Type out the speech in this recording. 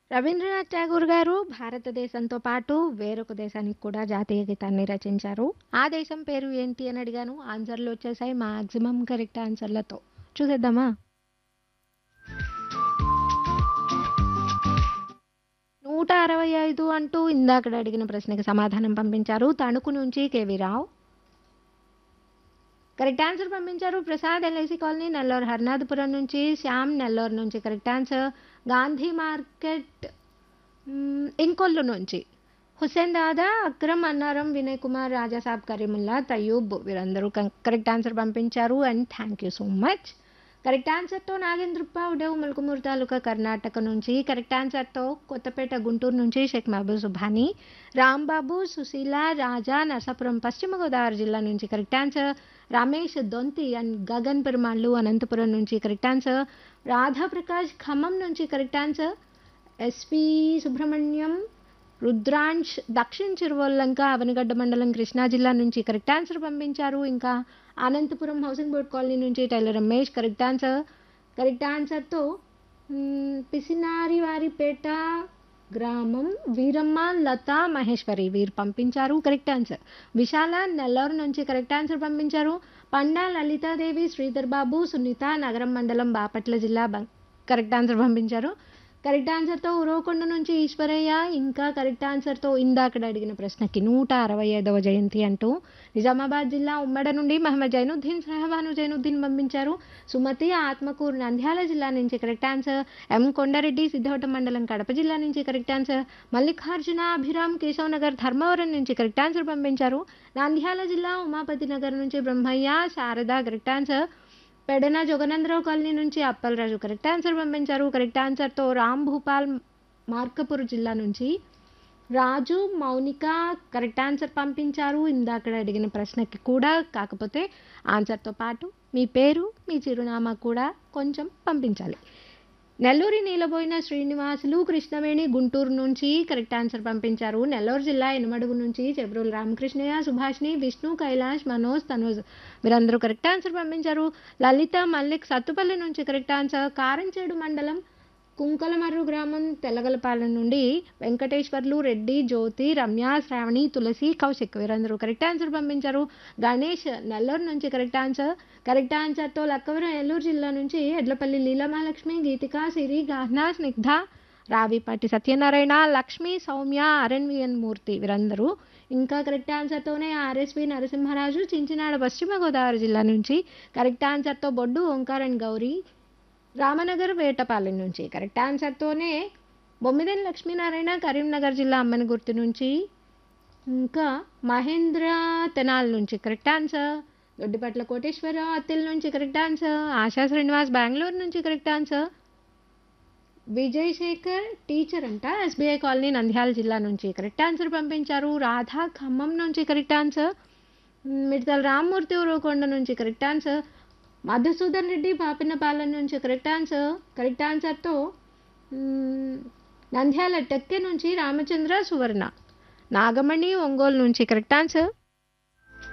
రవీంద్రనాథ్ ఠాగూర్ గారు భారతదేశంతో పాటు వేరొక దేశానికి కూడా జాతీయ గీతాన్ని రచించారు ఆ దేశం పేరు ఏంటి అని అడిగాను ఆన్సర్లు వచ్చేసాయి మాక్సిమం కరెక్ట్ ఆన్సర్లతో చూసేద్దామా నూట అరవై ఐదు అంటూ ఇందాక అడిగిన ప్రశ్నకి సమాధానం పంపించారు తణుకు నుంచి కేవీ రావు కరెక్ట్ ఆన్సర్ పంపించారు ప్రసాద్ ఎల్ఐసి కాలనీ నెల్లూరు హర్నాథపురం నుంచి శ్యామ్ నెల్లూరు నుంచి కరెక్ట్ ఆన్సర్ గాంధీ మార్కెట్ మ్, ఇంకొల్లు నుంచి హుస్సేన్ దాదా అక్రమ్ అన్నారం వినయ్ కుమార్ రాజాసాబ్ కరీముల్లా తయూబ్ వీరందరూ కరెక్ట్ ఆన్సర్ పంపించారు and thank you so much correct ఆన్సర్తో నాగేంద్రప్ప ఉడేవ్ ములుకుమూరు తాలూకా కర్ణాటక నుంచి కరెక్ట్ ఆన్సర్తో కొత్తపేట గుంటూరు నుంచి షేక్ మహబూబ్ సుభాని రాంబాబు సుశీల రాజా నరసాపురం పశ్చిమ గోదావరి జిల్లా నుంచి correct answer Ramesh Donthi and Gagan Perumallu Anantapuram నుంచి కరెక్ట్ ఆన్సర్ రాధాప్రకాష్ ఖమ్మం నుంచి correct answer SP Subrahmanyam Rudransh Dakshina Chiruvallanka Avanigadda మండలం కృష్ణా జిల్లా నుంచి కరెక్ట్ ఆన్సర్ పంపించారు ఇంకా అనంతపురం హౌసింగ్ బోర్డ్ కాలనీ నుంచి tailor Ramesh correct answer correct ఆన్సర్తో మ్, పిసినారివారిపేట గ్రామం వీరమ్మ లత మహేశ్వరి వీరు పంపించారు కరెక్ట్ ఆన్సర్ విశాల నెల్లూరు నుంచి కరెక్ట్ ఆన్సర్ పంపించారు పండా లలితాదేవి శ్రీధర్ బాబు సునీత నగరం మండలం బాపట్ల జిల్లా బం- కరెక్ట్ ఆన్సర్ పంపించారు కరెక్ట్ ఆన్సర్తో ఉరవకొండ నుంచి ఈశ్వరయ్య ఇంకా కరెక్ట్ ఆన్సర్తో ఇందాకడ అడిగిన ప్రశ్నకి నూట అరవై ఐదవ జయంతి అంటూ నిజామాబాద్ జిల్లా ఉమ్మడ నుండి మహమ్మద్ జైనుద్దీన్ సహబాను జైనుద్దీన్ పంపించారు సుమతి ఆత్మకూరు నంద్యాల జిల్లా నుంచి correct answer M Kondareddy Siddhavatam మండలం కడప జిల్లా నుంచి కరెక్ట్ ఆన్సర్ మల్లికార్జున అభిరామ్ కేశవ్ నగర్ ధర్మవరం నుంచి కరెక్ట్ ఆన్సర్ పంపించారు నంద్యాల జిల్లా ఉమాపతి నగర్ నుంచి Brahmayya Sharada correct answer Pedana Jaganandarao colony నుంచి అప్పలరాజు కరెక్ట్ ఆన్సర్ పంపించారు కరెక్ట్ ఆన్సర్తో రామ్ భూపాల్ మార్కపూర్ జిల్లా నుంచి రాజు మౌనిక కరెక్ట్ ఆన్సర్ పంపించారు ఇందాక అడిగిన ప్రశ్నకి కూడా కాకపోతే ఆన్సర్తో పాటు మీ పేరు మీ చిరునామా కూడా కొంచెం పంపించాలి నెల్లూరి నీలబోయిన శ్రీనివాసులు కృష్ణవేణి గుంటూరు నుంచి కరెక్ట్ ఆన్సర్ పంపించారు నెల్లూరు జిల్లా ఎనుమడుగు నుంచి చెబ్రోలు రామకృష్ణయ్య సుభాష్ని విష్ణు కైలాష్ మనోజ్ తనోజ్ వీరందరూ కరెక్ట్ ఆన్సర్ పంపించారు లలిత మల్లిక్ సత్తుపల్లి నుంచి కరెక్ట్ ఆన్సర్ కారంచేడు మండలం కుంకలమర్రు గ్రామం తెల్లగలపాలెం నుండి వెంకటేశ్వర్లు రెడ్డి జ్యోతి రమ్య శ్రావణి తులసి కౌశిక్ వీరందరూ కరెక్ట్ ఆన్సర్ పంపించారు గణేష్ నెల్లూరు నుంచి కరెక్ట్ ఆన్సర్ కరెక్ట్ ఆన్సర్తో లక్కవరం ఏలూరు జిల్లా నుంచి ఎడ్లపల్లి లీలమహాలక్ష్మి గీతిక సిరి గాహ్నా స్నిగ్ధ రావిపాటి సత్యనారాయణ లక్ష్మి సౌమ్య అరణ్వియన్ మూర్తి వీరందరూ ఇంకా కరెక్ట్ ఆన్సర్తోనే ఆర్ఎస్వి నరసింహరాజు చించినాడ పశ్చిమ గోదావరి జిల్లా నుంచి కరెక్ట్ ఆన్సర్తో బొడ్డు ఓంకారన్ గౌరీ రామనగర్ వేటపాలెం నుంచి కరెక్ట్ ఆన్సర్తోనే బొమ్మిదేని లక్ష్మీనారాయణ కరీంనగర్ జిల్లా అమ్మని గుర్తు నుంచి ఇంకా మహేంద్ర తెనాల్ నుంచి కరెక్ట్ ఆన్సర్ దొడ్డిపట్ల కోటేశ్వర అత్తిల్ నుంచి కరెక్ట్ ఆన్సర్ ఆశా శ్రీనివాస్ బెంగళూరు నుంచి correct answer Vijay Shekar teacher అంట ఎస్బీఐ కాలనీ నంద్యాల జిల్లా నుంచి కరెక్ట్ ఆన్సర్ పంపించారు రాధా ఖమ్మం నుంచి కరెక్ట్ ఆన్సర్ మిడతల రామ్మూర్తి ఉరవకొండ నుంచి కరెక్ట్ ఆన్సర్ మధుసూదన్ రెడ్డి పాపినపాలెం నుంచి కరెక్ట్ ఆన్సర్ కరెక్ట్ ఆన్సర్తో మ్, నంద్యాల టెక్కె నుంచి రామచంద్ర సువర్ణ నాగమణి ఒంగోలు నుంచి కరెక్ట్ ఆన్సర్